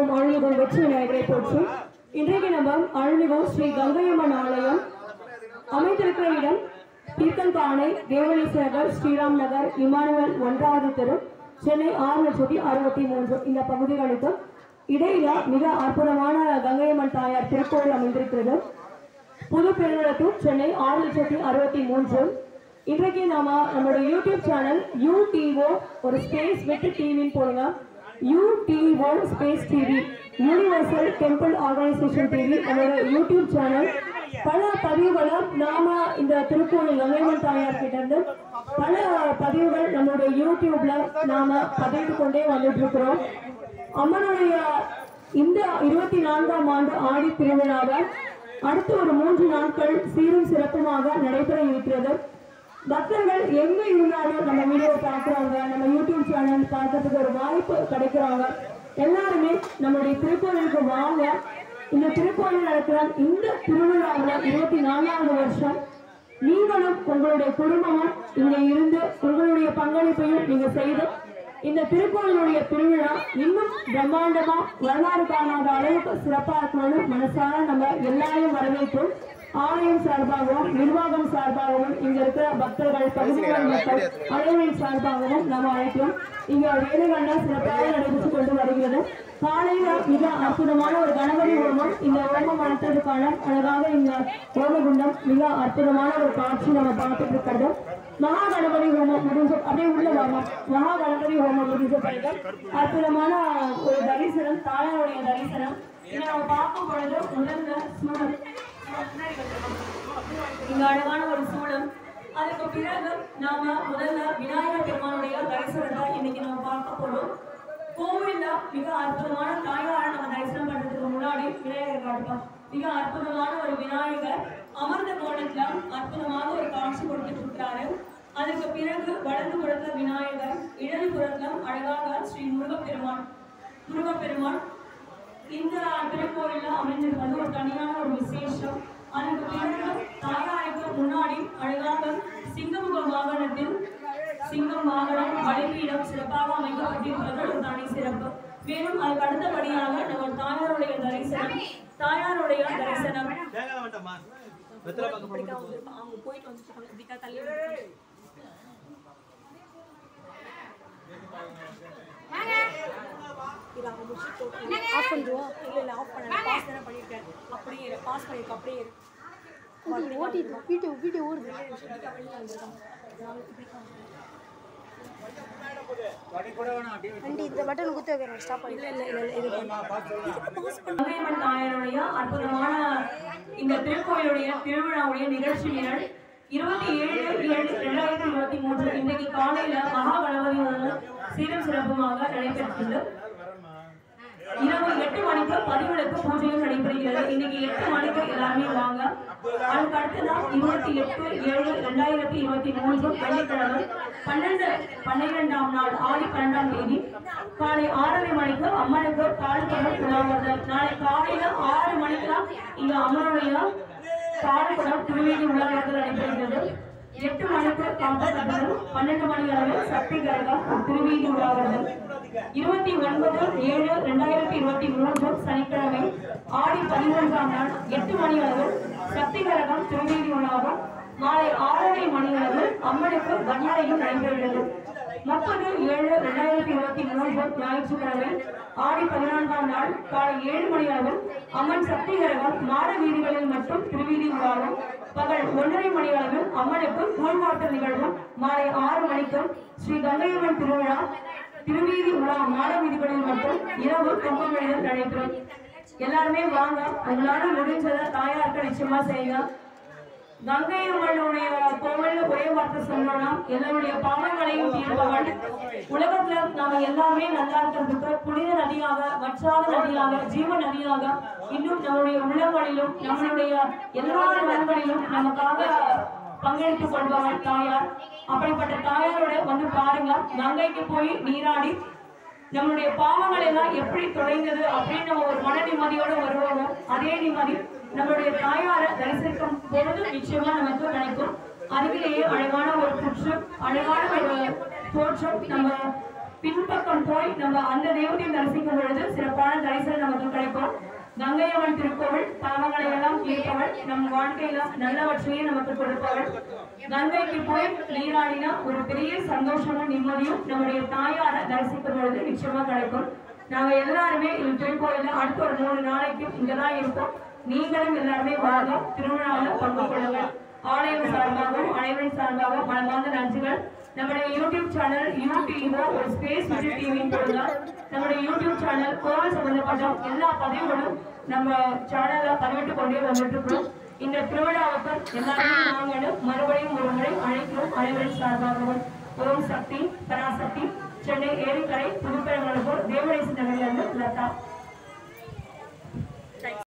ஓம் அருள்மிகு வெற்றி விநாயகரை போற்றி இன்றைக்கு நம்ம அருள்மிகு ஸ்ரீ கங்கையம்மன் ஆலயம் அமைந்திருக்கிற இடம் தீர்த்தன்பானை தேவனீஸ்வரர் ஸ்ரீராம் நகர் இமானுவல் ஒன்றாவது தெரு சென்னை ஆறு லட்சத்தி அறுபத்தி மூன்று இந்த பகுதிகளுக்கு இடையில மிக அற்புதமான கங்கையம்மன் தாயார் திருக்கோவில் அமைந்திருக்கிறது புது பெருநடத்தூர் சென்னை ஆறு லட்சத்தி அறுபத்தி மூன்று இன்றைக்கு நாம நம்மளோட யூடியூப் சேனல் யூடிஓ ஒரு ஸ்பேஸ் விட்டு டிவின்னு போடுங்க UTO space TV universal temple organisation TV நம்மளோட யூடியூப் சேனல் பல பதிவுகளை நாம இந்த திருக்கோவில் கங்கைமன் தாயார் கிட்ட இருந்து பல பதிவுகள் நம்மளுடைய யூடியூப்ல நாம பதிவு கொண்டே வந்துட்டு இருக்கிறோம் அம்மனுடைய இந்த இருபத்தி நான்காம் ஆண்டு ஆடி திருவிழாவை அடுத்து ஒரு மூன்று நாட்கள் சீரும் சிறப்புமாக நடைபெற இருக்கிறது பக்தர்கள் எங்க இருந்தாலும் நம்ம வீடியோ பார்க்குறாங்க நம்ம யூடியூப் சேனல் பார்க்கறதுக்கு ஒரு வாய்ப்பு கிடைக்கிறாங்க எல்லாருமே நம்மளுடைய திருக்கோவிலுக்கு வாங்க இந்த திருக்கோவில் நடக்கிற இந்த திருவிழாவில் இருபத்தி நாலாவது வருஷம் நீங்களும் உங்களுடைய குடும்பமும் இங்க இருந்து உங்களுடைய பங்களிப்பையும் நீங்க செய்து இந்த திருக்கோவிலுடைய திருவிழா இன்னும் பிரம்மாண்டமா வரலாறு காணாத அளவுக்கு சிறப்பா இருக்கணும்னு மனசார நம்ம எல்லாரையும் வரவேற்போம் ஆலயம் சார்பாகவும் நிர்வாகம் சார்பாகவும் இங்க இருக்கிற பக்தர்கள் பகுதிகள் மக்கள் அனைவரின் சார்பாகவும் நம்ம அழைக்கிறோம் இங்க வேலைகள்லாம் சிறப்பாக நடைபெற்று கொண்டு வருகிறது காலையில மிக அற்புதமான ஒரு கணபதி ஹோமம் இந்த ஹோமம் நடத்துறதுக்கான அழகாக இந்த ஹோமகுண்டம் மிக அற்புதமான ஒரு காட்சி நம்ம பார்த்துட்டு இருக்கிறது மகா கணபதி ஹோமம் முடிஞ்ச அப்படியே உள்ள வாமா மகா கணபதி ஹோமம் முடிஞ்ச பிறகு அற்புதமான ஒரு தரிசனம் தாயாருடைய தரிசனம் இதை நம்ம பார்க்கும் பொழுது முதல்ல சூழல் இங்க அழகான ஒரு சூழல் அதுக்கு பிறகு நாம முதல்ல விநாயகர் பெருமானுடைய தரிசனத்தை இன்னைக்கு நம்ம பார்க்க போறோம் கோவில்ல மிக அற்புதமான தாயாரை நம்ம தரிசனம் பண்றதுக்கு முன்னாடி விநாயகர் காட்டுப்போம் மிக அற்புதமான ஒரு விநாயகர் அமர்ந்த கோலத்துல அற்புதமாக ஒரு காட்சி கொடுத்துட்டு இருக்கிறாரு அதுக்கு பிறகு வலது புறத்துல விநாயகர் இடது புறத்துல அழகாக ஸ்ரீ முருகப்பெருமான் முருகப்பெருமான் இந்த திருக்கோவில்ல அமைஞ்சிருக்கிறது ஒரு தனியான ஒரு விசேஷம் அதுக்கு பிறகு தாயாருக்கு முன்னாடி அழகாக சிங்கமுக வாகனத்தில் சிங்கம் வாகனம் வழிபீடம் சிறப்பாக அமைக்கப்பட்டிருக்கிறது ஒரு தனி சிறப்பு மேலும் அதுக்கு அடுத்தபடியாக நம்ம தாயாருடைய தரிசனம் தாயாருடைய தரிசனம் தேங்காய் வேண்டாமா வெத்தலை பார்க்க போறோம் அவங்க போயிட்டு வந்துட்டு இப்படிக்கா தள்ளி விட்டுருக்காங்க. இது அவங்க முடிச்சுட்டு போட்டு ஆஃப் பண்ணிடுவோம் இல்லை இல்லை ஆஃப் பண்ணல பாஸ் தானே பண்ணியிருக்கேன் அப்படியே இரு பாஸ் பண்ணியிருக்கேன் அப்படியே இரு ஓட்டிட்டு வீட்டு வீட்டு ஓடுது வெளியில் வந்துருக்காங்க ஆண்டி இந்த பட்டன் குத்து வைக்கிறேன் ஸ்டாப் பண்ணி இல்லை இல்லை இல்லை இது கங்கையம்மன் தாயாருடைய அற்புதமான இந்த திருக்கோயிலுடைய திருவிழாவுடைய நிகழ்ச்சி நிரல் இருபத்தி ஏழு ஏழு ரெண்டாயிரத்தி இருபத்தி மூன்று இன்றைக்கு காலையில மகா கணபதி ஹோமம் சீரும் சிறப்புமாக நடைபெற்றது இரவு எட்டு மணிக்கு பதிவிளக்கு பூஜையும் நடைபெறுகிறது இன்னைக்கு எட்டு மணிக்கு எல்லாருமே வாங்க அதுக்கு அடுத்ததான் இருபத்தி எட்டு ஏழு ரெண்டாயிரத்தி இருபத்தி மூன்று வெள்ளிக்கிழமை பன்னெண்டு பன்னிரெண்டாம் நாள் ஆடி பன்னெண்டாம் தேதி காலை ஆறரை மணிக்கு அம்மனுக்கு பால்குடம் உலாவுறது நாளை காலையில ஆறு மணிக்கெல்லாம் இங்க அம்மனுடைய பால்குடம் திருவேணி உலகத்தில் நடைபெறுகிறது எட்டு மணிக்கு காப்பகத்தில் பன்னெண்டு மணி அளவில் சக்தி கரகம் திருவீதி உலாவது இருபத்தி ஒன்பது ஏழு ரெண்டாயிரத்தி இருபத்தி மூன்று சனிக்கிழமை ஆடி பதிமூன்றாம் நாள் எட்டு மணி அளவில் சக்தி கரகம் திருவீதி உலாவும் மாலை ஆறரை மணி அளவில் அம்மனுக்கு வன்மனையும் நடைபெறுகிறது முப்பது ஏழு ரெண்டாயிரத்தி இருபத்தி மூன்று ஞாயிற்றுக்கிழமை ஆடி பதினான்காம் நாள் காலை ஏழு மணி அளவில் அம்மன் சக்தி கரகம் மாட வீதிகளில் மட்டும் திருவீதி உலாவும் பகல் ஒன்றரை மணி அளவில் அம்மனுக்கு கூழ்வார்த்தல் நிகழ்வும் மாலை ஆறு மணிக்கும் ஸ்ரீ கங்கையம்மன் திருவிழா திருவீதி உலா மாட வீதிகளில் மட்டும் இரவு கும்பமேளம் நடைபெறும் எல்லாருமே வாங்க உங்களால முடிஞ்சதை தாயாருக்கு நிச்சயமா செய்யுங்க கங்கை அம்மனுடைய கோவில் ஒரே வார்த்தை சொன்னோம்னா எல்லாருடைய பாவங்களையும் தீர்ப்பவள் உலகத்துல நாம எல்லாமே நல்லா இருக்கிறதுக்கு புனித நதியாக வற்றாத நதியாக ஜீவ நதியாக இன்னும் நம்முடைய உள்ளங்களிலும் நம்மளுடைய எல்லா மனங்களிலும் நமக்காக பங்கெடுத்துக் கொள்பவள் தாயார் அப்படிப்பட்ட தாயாரோட வந்து பாருங்க கங்கைக்கு போய் நீராடி நம்மளுடைய பாவங்கள் எல்லாம் எப்படி தொலைந்தது அப்படின்னு நம்ம ஒரு மன நிம்மதியோட வருவோமோ அதே நிம்மதி நம்மளுடைய தாயாரை தரிசிக்கும் பொழுது நிச்சயமா நமக்கு கிடைக்கும் அருகிலேயே அழகான ஒரு புற்று அழகான ஒரு தோற்றம் நம்ம பின்பக்கம் போய் நம்ம அந்த தெய்வத்தை தரிசிக்கும் பொழுது சிறப்பான தரிசனம் நமக்கு கிடைக்கும் கங்கையம்மன் திருக்கோவில் பாவங்களை எல்லாம் தீர்ப்பவள் நம் வாழ்க்கையில நல்லவற்றையே நமக்கு கொடுப்பவள் கங்கைக்கு போய் நீராடினா ஒரு பெரிய சந்தோஷமும் நிம்மதியும் நம்முடைய தாயார தரிசிக்கும் பொழுது நிச்சயமா கிடைக்கும் நாங்க எல்லாருமே இந்த திருக்கோயில அடுத்த ஒரு மூணு நாளைக்கு இங்கதான் இருக்கோம் நீங்களும் எல்லாருமே வாங்க திருவிழாவில் பங்கு கொள்ளுங்க ஆலயம் சார்பாகவும் அனைவரின் சார்பாகவும் மனமார்ந்த நன்றிகள் நம்முடைய யூடியூப் சேனல் யூடியூபோ ஒரு ஸ்பேஸ் விஜய் டிவின்னு போடுங்க நம்முடைய யூடியூப் சேனல் கோவில் சம்பந்தப்பட்ட எல்லா பதிவுகளும் நம்ம சேனல்ல பதிவிட்டு கொண்டே வந்துட்டு இருக்கிறோம் இந்த திருவிழாவுக்கு எல்லாருமே நாங்களும் மறுபடியும் ஒரு முறை அழைக்கிறோம் அனைவரின் சார்பாகவும் ஓம் சக்தி பராசக்தி சென்னை ஏரிக்கரை புதுப்பெருமளப்பூர் தேவநேச நகரிலிருந்து லதா